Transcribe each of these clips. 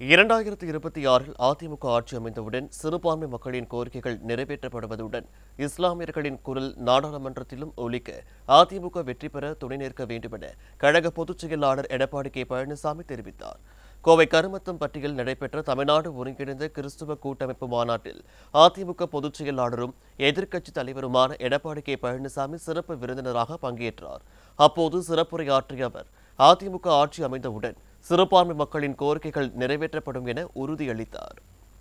இரண்டாயிரத்தி இருபத்தி ஆறில் அதிமுக ஆட்சி அமைந்தவுடன் சிறுபான்மை மக்களின் கோரிக்கைகள் நிறைவேற்றப்படுவதுடன் இஸ்லாமியர்களின் குரல் நாடாளுமன்றத்திலும் ஒலிக்க அதிமுக வெற்றி பெற துணை நிற்க வேண்டுமென கழக பொதுச் செயலாளர் எடப்பாடி கே பழனிசாமி தெரிவித்தார் கோவை கருமத்தம் பட்டியில் நடைபெற்ற தமிழ்நாடு ஒருங்கிணைந்த கிறிஸ்துவ கூட்டமைப்பு மாநாட்டில் அதிமுக பொதுச் செயலாளரும் எதிர்க்கட்சித் தலைவருமான எடப்பாடி கே பழனிசாமி சிறப்பு விருந்தினராக பங்கேற்றார் அப்போது சிறப்புரையாற்றிய அவர் அதிமுக ஆட்சி அமைந்தவுடன் சிறுபான்மை மக்களின் கோரிக்கைகள் நிறைவேற்றப்படும் என உறுதியளித்தார்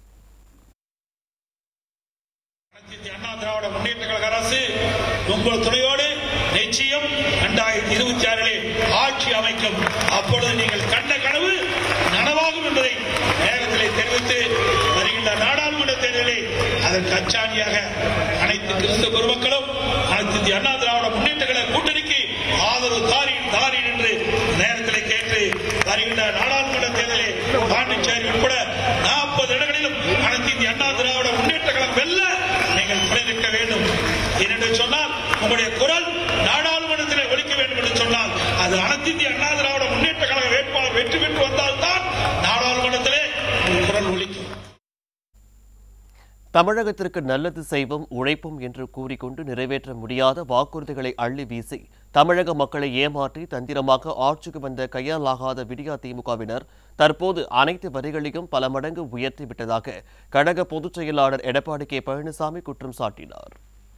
அனைத்து அண்ணா திராவிட முன்னேற்ற கழக அரசு உங்கள் துணையோடு நிச்சயம் இரண்டாயிரத்தி இருபத்தி ஆறிலே ஆட்சி அமைக்கும் அப்பொழுது நீங்கள் கண்ட கனவு நனவாகும் என்பதை நேரத்திலே தெரிவித்து வருகின்ற நாடாளுமன்ற தேர்தலிலே அதற்கு அச்சாணியாக அனைத்து கிறிஸ்தவ பெருமக்களும் அனைத்து இந்திய அண்ணா திராவிட முன்னேற்ற கழக கூட்டணிக்கு ஆதரவு தாரி தாரி என்று நேரத்திலே கேட்டு வருகின்ற நாடாளுமன்ற தேர்தலிலே பாண்டிச்சேரி உட்பட நாற்பது இடங்களிலும் அனைத்து இந்திய அண்ணா திராவிட முன்னேற்ற கழகம் வெல்ல நீங்கள் துணை நிற்க வேண்டும் ஏனென்று சொன்னால் உங்களுடைய குரல் நாடாளுமன்றத்திலே ஒலிக்க வேண்டும் என்று சொன்னால் அது அனைத்து இந்திய அண்ணா திராவிட முன்னேற்ற கழக வேட்பாளர் வெற்றி பெற்று வந்தால்தான் நாடாளுமன்றத்திலே உங்கள் குரல் ஒலிக்கும் தமிழகத்திற்கு நல்லது செய்வோம் உழைப்போம் என்று கூறிக்கொண்டு நிறைவேற்ற முடியாத வாக்குறுதிகளை அள்ளி வீசி தமிழக மக்களை ஏமாற்றி தந்திரமாக ஆட்சிக்கு வந்த கையாலாகாத விடியா திமுகவினர் தற்போது அனைத்து வரிகளையும் பல மடங்கு உயர்த்தி விட்டதாக கழக பொதுச் செயலாளர் எடப்பாடி கே பழனிசாமி குற்றம் சாட்டினார்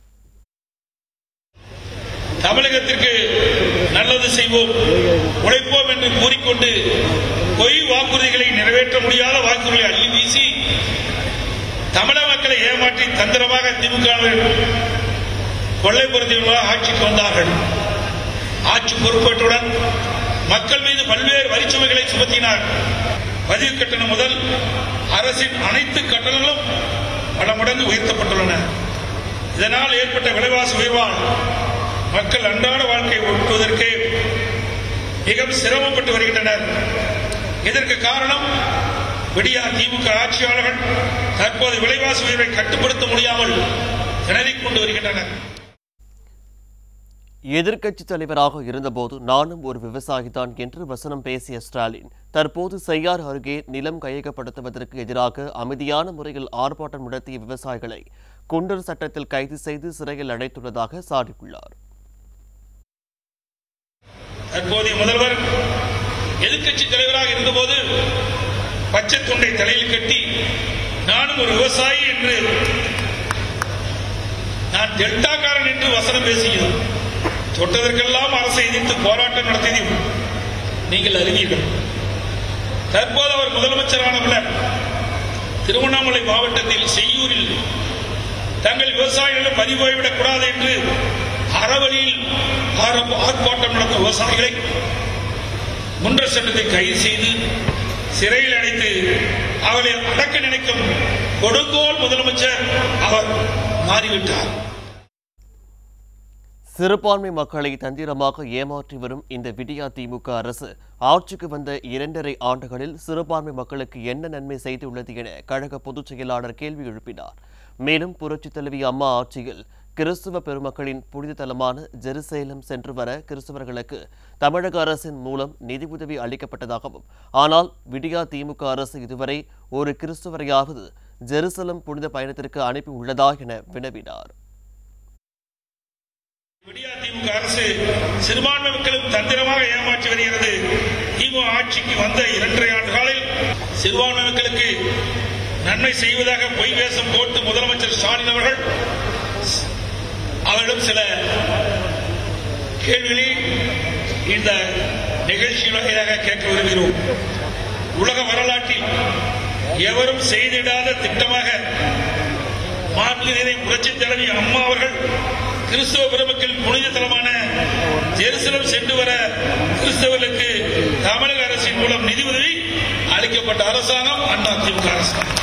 தமிழகத்திற்கு நல்லது செய்வோம் உழைப்போம் என்று கூறிக்கொண்டு பொய் வாக்குறுதிகளை நிறைவேற்ற முடியாத வாக்குறுதிகளை அள்ளி வீசி தமிழக மக்களை ஏமாற்றி தந்திரமாக திமுக கொள்ளை பொருந்தியவர்களாக ஆட்சிக்கு வந்தார்கள் ஆட்சி பொறுப்பேற்றுடன் மக்கள் மீது பல்வேறு வரிச்சுமைகளை சுமத்தினார் பதிவு கட்டணம் முதல் அரசின் அனைத்து கட்டணங்களும் பல மடங்கு உயர்த்தப்பட்டுள்ளன இதனால் ஏற்பட்ட விலைவாசி உயர்வால் மக்கள் அன்றாட வாழ்க்கை ஓட்டுவதற்கு மிகவும் சிரமப்பட்டு வருகின்றனர் இதற்கு காரணம் விடியா திமுக ஆட்சியாளர்கள் தற்போது விலைவாசி உயர்வை கட்டுப்படுத்த முடியாமல் திணறிக் கொண்டு வருகின்றனர் எதிர்க்கட்சித் தலைவராக இருந்தபோது நானும் ஒரு விவசாயிதான் என்று வசனம் பேசிய ஸ்டாலின் தற்போது செய்யார் அருகே நிலம் கையகப்படுத்துவதற்கு எதிராக அமைதியான முறையில் ஆர்ப்பாட்டம் நடத்திய விவசாயிகளை குண்டர் சட்டத்தில் கைது செய்து சிறையில் அடைத்துள்ளதாக சாடியுள்ளார் தற்போதைய முதல்வர் எதிர்க்கட்சி தலைவராக இருந்தபோது பச்சை துண்டை தலையில் கட்டி நானும் ஒரு விவசாயி என்று நான் டெல்டாக்காரன் என்று வசனம் பேசுகிறோம் தொட்டதற்கெல்லாம் அரசை எதிர்த்து போராட்டம் நடத்தியதையும் நீங்கள் அறிவீர்கள் தற்போது அவர் முதலமைச்சரான பின்னர் திருவண்ணாமலை மாவட்டத்தில் செய்யூரில் தங்கள் விவசாயிகளும் பதிவாகிவிடக் கூடாது என்று அறவழியில் ஆரம்ப- ஆர்ப்பாட்டம் நடத்தும் விவசாயிகளை முன்ற சட்டத்தை கைது செய்து சிறையில் அடைத்து அவரை அடக்க நினைக்கும் கொடுங்கோல் முதலமைச்சர் அவர் மாறிவிட்டார் சிறுபான்மை மக்களை தந்திரமாக ஏமாற்றி வரும் இந்த விடியா திமுக அரசு ஆட்சிக்கு வந்த இரண்டரை ஆண்டுகளில் சிறுபான்மை மக்களுக்கு என்ன நன்மை செய்துள்ளது என கழக பொதுச் செயலாளர் கேள்வி எழுப்பினார் மேலும் புரட்சித் தலைவி அம்மா ஆட்சியில் கிறிஸ்துவ பெருமக்களின் புனித தலமான ஜெருசலேம் சென்று வர கிறிஸ்தவர்களுக்கு தமிழக அரசின் மூலம் நிதி உதவி அளிக்கப்பட்டதாகவும் ஆனால் விடியா திமுக அரசு இதுவரை ஒரு கிறிஸ்துவரையாவது ஜெருசலம் புனித பயணத்திற்கு அனுப்பி உள்ளதா என வினவினார் விடியா திமுக அரசு சிறுபான்மை மக்களும் தந்திரமாக ஏமாற்றி வருகிறது திமுக ஆட்சிக்கு வந்த இரண்டரை ஆண்டு காலில் சிறுபான்மை மக்களுக்கு நன்மை செய்வதாக பொய் வேஷம் போட்டு முதலமைச்சர் ஸ்டாலின் அவர்கள் அவரிடம் சில கேள்விகளை இந்த நிகழ்ச்சியின் வகையாக கேட்க விரும்புகிறோம் உலக வரலாற்றில் எவரும் செய்திடாத திட்டமாக மாநில புரட்சித் தலைவி அம்மா அவர்கள் கிறிஸ்தவ பெருமக்கள் புனித தலமான ஜெருசலம் சென்று வர கிறிஸ்தவர்களுக்கு தமிழக அரசின் மூலம் நிதி உதவி அளிக்கப்பட்ட அரசாங்கம் அண்ணா திமுக அரசாங்கம்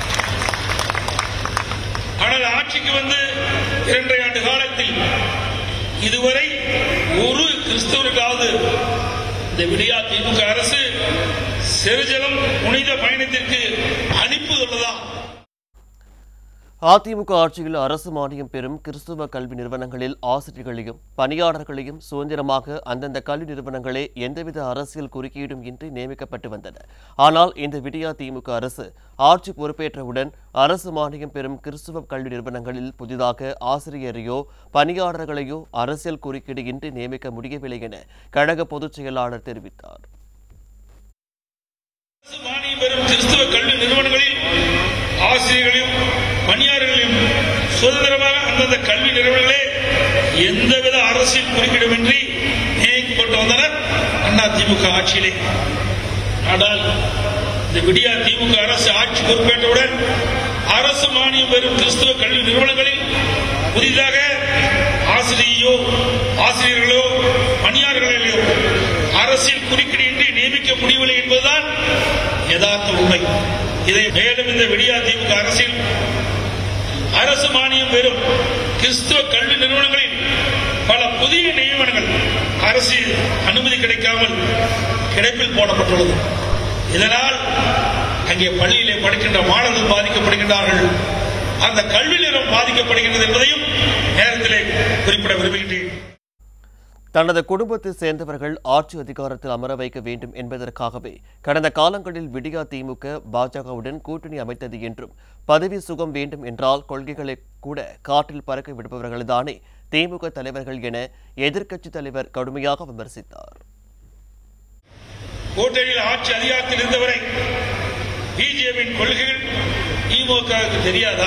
ஆனால் ஆட்சிக்கு வந்து இரண்டரை ஆண்டு காலத்தில் இதுவரை ஒரு கிறிஸ்தவருக்காவது இந்த விடியா திமுக அரசு செருஜலம் புனித பயணத்திற்கு அனுப்புவதுள்ளதா அதிமுக ஆட்சியில் அரசு மானியம் பெறும் கிறிஸ்துவ கல்வி நிறுவனங்களில் ஆசிரியர்களையும் பணியாளர்களையும் சுதந்திரமாக அந்தந்த கல்வி நிறுவனங்களே எந்தவித அரசியல் குறுக்கீடும் இன்றி நியமிக்கப்பட்டு வந்தன ஆனால் இந்த விடியா திமுக அரசு ஆட்சி பொறுப்பேற்றவுடன் அரசு மானியம் பெறும் கிறிஸ்துவ கல்வி நிறுவனங்களில் புதிதாக ஆசிரியரையோ பணியாளர்களையோ அரசியல் குறுக்கீடு இன்றி நியமிக்க முடியவில்லை என கழக பொதுச் செயலாளர் தெரிவித்தார் அரசு மானியம் பெறும் கிறிஸ்துவ கல்வி நிறுவனங்களில் ஆசிரியர்களையும் பணியாளர்களையும் சுதந்திரமாக அந்தந்த கல்வி நிறுவனங்களே எந்தவித அரசியல் குறுக்கீடுமின்றி நியமிக்கப்பட்டு வந்தனர் அண்ணா திமுக ஆட்சியிலே ஆனால் இந்த விடியா திமுக அரசு ஆட்சி பொறுப்பேற்றவுடன் அரசு மானியம் பெறும் கிறிஸ்துவ கல்வி நிறுவனங்களில் புதிதாக ஆசிரியையோ ஆசிரியர்களோ பணியாளர்களையோ அரசியல் குறுக்கீடு இன்றி நியமிக்க முடியவில்லை என்பதுதான் யதார்த்த உண்மை இதை மேலும் இந்த விடியா திமுக அரசில் அரசு மானியம் பெறும் கிறிஸ்துவ கல்வி நிறுவனங்களில் பல புதிய நியமனங்கள் அரசு அனுமதி கிடைக்காமல் கிடைப்பில் போடப்பட்டுள்ளது இதனால் அங்கே பள்ளியிலே படிக்கின்ற மாணவர்கள் பாதிக்கப்படுகின்றார்கள் அந்த கல்வி நிறுவனம் பாதிக்கப்படுகின்றது என்பதையும் நேரத்திலே குறிப்பிட விரும்புகின்றேன் தனது குடும்பத்தை சேர்ந்தவர்கள் ஆட்சி அதிகாரத்தில் அமர வைக்க வேண்டும் என்பதற்காகவே கடந்த காலங்களில் விடியா திமுக பாஜகவுடன் கூட்டணி அமைத்தது என்றும் பதவி சுகம் வேண்டும் என்றால் கொள்கைகளை கூட காற்றில் பறக்க விடுபவர்கள்தானே திமுக தலைவர்கள் என எதிர்க்கட்சித் தலைவர் கடுமையாக விமர்சித்தார் கூட்டணியில் ஆட்சி அதிகாரத்தில் இருந்தவரை பிஜேபியின் கொள்கைகள் திமுகவுக்கு தெரியாதா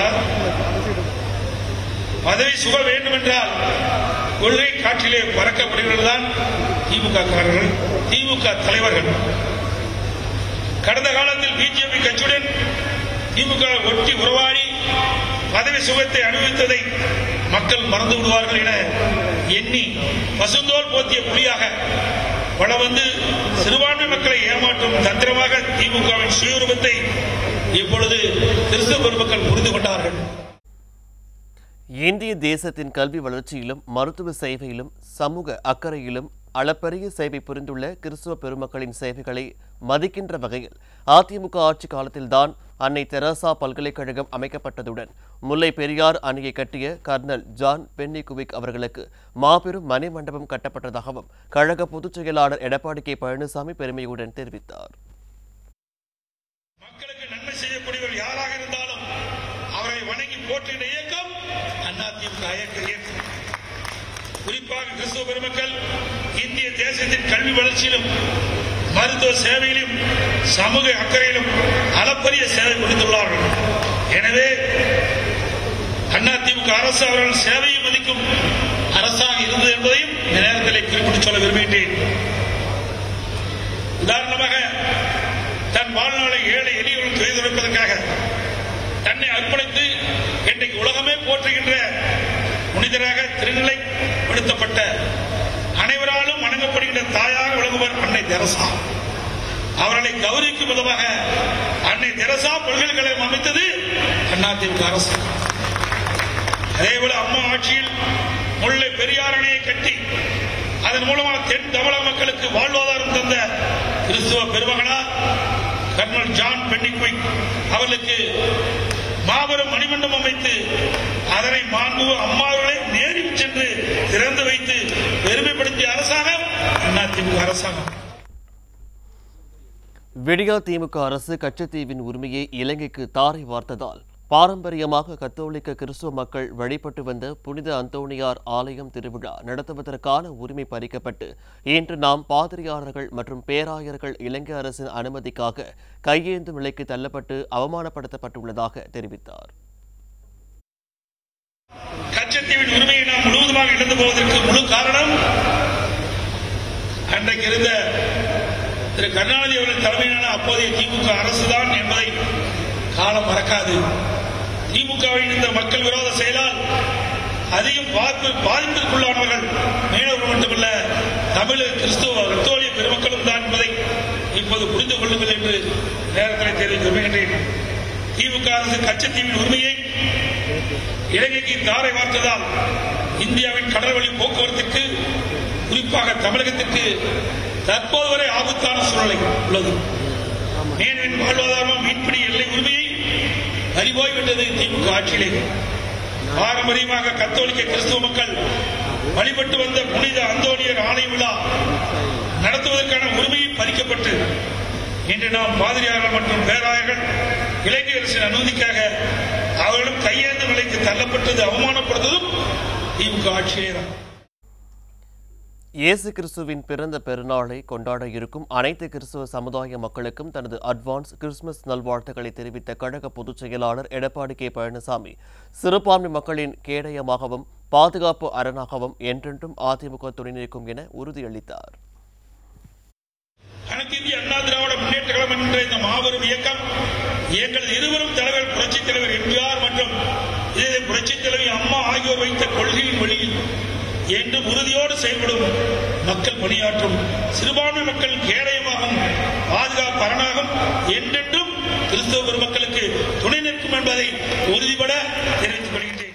பதவி சுக வேண்டும் என்றால் கொள்கை காற்றிலே பறக்கப்படுகிறதுதான் திமுக காரர்கள் திமுக தலைவர்கள் கடந்த காலத்தில் பிஜேபி கட்சியுடன் திமுக ஒட்டி உறவாடி பதவி சுகத்தை அனுபவித்ததை மக்கள் மறந்து விடுவார்கள் என எண்ணி பசுந்தோல் போத்திய புலியாக பல வந்து சிறுபான்மை மக்களை ஏமாற்றும் தந்திரமாக திமுகவின் சுயரூபத்தை இப்பொழுது கிறிஸ்தவ பெருமக்கள் புரிந்து கொண்டார்கள் இந்திய தேசத்தின் கல்வி வளர்ச்சியிலும் மருத்துவ சேவையிலும் சமூக அக்கறையிலும் அளப்பரிய சேவை புரிந்துள்ள கிறிஸ்துவ பெருமக்களின் சேவைகளை மதிக்கின்ற வகையில் அதிமுக ஆட்சி காலத்தில்தான் அன்னை தெரசா பல்கலைக்கழகம் அமைக்கப்பட்டதுடன் முல்லை பெரியார் அணையை கட்டிய கர்னல் ஜான் பென்னி குவிக் அவர்களுக்கு மாபெரும் மணி மண்டபம் கட்டப்பட்டதாகவும் கழக பொதுச் செயலாளர் எடப்பாடி கே பழனிசாமி பெருமையுடன் தெரிவித்தார் மக்களுக்கு நன்மை செய்யக்கூடியவர் யாராக இருந்தாலும் அவரை வணங்கி போற்றுகிற இயக்கம் அதிமுக இயக்க இயக்கம் குறிப்பாக கிறிஸ்துவ பெருமக்கள் இந்திய தேசத்தின் கல்வி வளர்ச்சியிலும் மருத்துவ சேவையிலும் சமூக அக்கறையிலும் அளப்பரிய சேவை புரிந்துள்ளார்கள் எனவே அதிமுக அரசு அவர்கள் சேவையை மதிக்கும் அரசாக இருந்தது என்பதையும் இந்த நேரத்தில் குறிப்பிட்டு சொல்ல விரும்புகின்றேன் உதாரணமாக தன் வாழ்நாளை ஏழை எளியவர்கள் துயதுரைப்பதற்காக தன்னை அர்ப்பணித்து இன்றைக்கு உலகமே போற்றுகின்ற புனிதராக திருநிலைப்படுத்தப்பட்ட அனைவராலும் வணங்கப்படுகின்ற தாயாக விளங்குவர் அன்னை தெரசா அவர்களை கௌரவிக்கும் விதமாக அன்னை தெரசா பல்கலைக்கழகம் அமைத்தது அதிமுக அரசு அதேபோல அம்மா ஆட்சியில் முல்லை பெரியார் அணையை கட்டி அதன் மூலமாக தென் தமிழக மக்களுக்கு வாழ்வாதாரம் தந்த கிறிஸ்துவ பெருமகனா கர்னல் ஜான் பென்னிக்விக் அவர்களுக்கு மாபெரும் மணிமண்டபம் அமைத்து அதனை மாண்பு அம்மாவர்களை நேரில் சென்று திறந்து வைத்து பெருமைப்படுத்திய அரசாங்கம் அதிமுக அரசாங்கம் விடியா திமுக அரசு கச்சத்தீவின் உரிமையை இலங்கைக்கு தாரை வார்த்ததால் பாரம்பரியமாக கத்தோலிக்க கிறிஸ்துவ மக்கள் வழிபட்டு வந்த புனித அந்தோணியார் ஆலயம் திருவிழா நடத்துவதற்கான உரிமை பறிக்கப்பட்டு இன்று நாம் பாதிரியாளர்கள் மற்றும் பேராயர்கள் இலங்கை அரசின் அனுமதிக்காக கையேந்தும் நிலைக்கு தள்ளப்பட்டு அவமானப்படுத்தப்பட்டுள்ளதாக தெரிவித்தார் கச்சத்தீவின் உரிமையை நாம் முழுவதுமாக இழந்து போவதற்கு முழு காரணம் அன்றைக்கு இருந்த திரு கருணாநிதி அவர்கள் தலைமையிலான அப்போதைய திமுக அரசுதான் என்பதை காலம் மறக்காது திமுகவின் இந்த மக்கள் விரோத செயலால் அதிகம் பாதிப்பு பாதிப்பிற்குள்ளானவர்கள் மீனவர்கள் மட்டுமல்ல தமிழர் கிறிஸ்துவ கத்தோலிய பெருமக்களும் தான் என்பதை இப்போது புரிந்து கொள்ளுங்கள் என்று நேரத்தில் தெரிவித்து விரும்புகின்றேன் திமுக அரசு கச்சத்தீவின் உரிமையை இலங்கைக்கு தாரை வார்த்ததால் இந்தியாவின் கடல்வழி போக்குவரத்துக்கு குறிப்பாக தமிழகத்திற்கு தற்போது வரை ஆபத்தான சூழ்நிலை உள்ளது மீனவின் வாழ்வாதாரம் மீன்பிடி எல்லை உரிமையை பறிபோய்விட்டது திமுக திமுக ஆட்சியிலே பாரம்பரியமாக கத்தோலிக்க கிறிஸ்துவ மக்கள் வழிபட்டு வந்த புனித அந்தோனியர் ஆலய விழா நடத்துவதற்கான உரிமையை பறிக்கப்பட்டு இன்று நாம் பாதிரியார்கள் மற்றும் பேராயர்கள் இலங்கை அரசின் அனுமதிக்காக அவர்களும் கையேந்த நிலைக்கு தள்ளப்பட்டது அவமானப்படுத்ததும் திமுக ஆட்சியே தான் இயேசு கிறிஸ்துவின் பிறந்த பெருநாளை கொண்டாட இருக்கும் அனைத்து கிறிஸ்துவ சமுதாய மக்களுக்கும் தனது அட்வான்ஸ் கிறிஸ்துமஸ் நல்வாழ்த்துக்களை தெரிவித்த கழக பொதுச் செயலாளர் எடப்பாடி கே பழனிசாமி சிறுபான்மை மக்களின் கேடயமாகவும் பாதுகாப்பு அரணாகவும் என்றென்றும் அதிமுக துணை நிற்கும் என உறுதியளித்தார் அனைத்து இந்திய அண்ணா திராவிட முன்னேற்ற கழகம் என்ற இந்த மாபெரும் இயக்கம் எங்களது இருவரும் தலைவர் புரட்சித் தலைவர் எம்ஜிஆர் மற்றும் இதே புரட்சித் தலைவி அம்மா ஆகியோர் வைத்த கொள்கையின் வழியில் என்றும் உறுதியோடு செயல்படும் மக்கள் பணியாற்றும் சிறுபான்மை மக்கள் கேடயமாகும் பாதுகாப்பு அரணாகும் என்றென்றும் கிறிஸ்தவ பெருமக்களுக்கு துணை நிற்கும் என்பதை உறுதிபட தெரிவித்துக் கொள்கின்றேன்